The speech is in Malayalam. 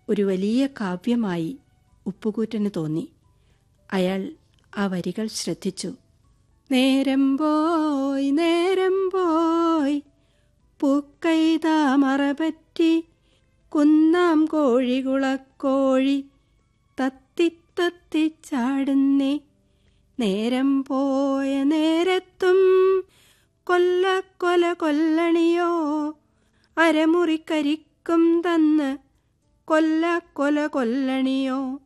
ഒരു വലിയ കാവ്യമായി ഉപ്പുകൂറ്റന് തോന്നി അയാൾ ആ വരികൾ ശ്രദ്ധിച്ചു നേരം പോയി നേരം പോയി പൂക്കൈതാ മറപറ്റി കുന്നാം കോഴികുളക്കോഴി തത്തിത്തത്തിച്ചാടുന്നേ നേരം പോയ നേരത്തും കൊല്ല കൊല കൊല്ലണിയോ അരമുറിക്കരിക്കും തന്ന് കൊല്ല കൊല കൊല്ലണിയോ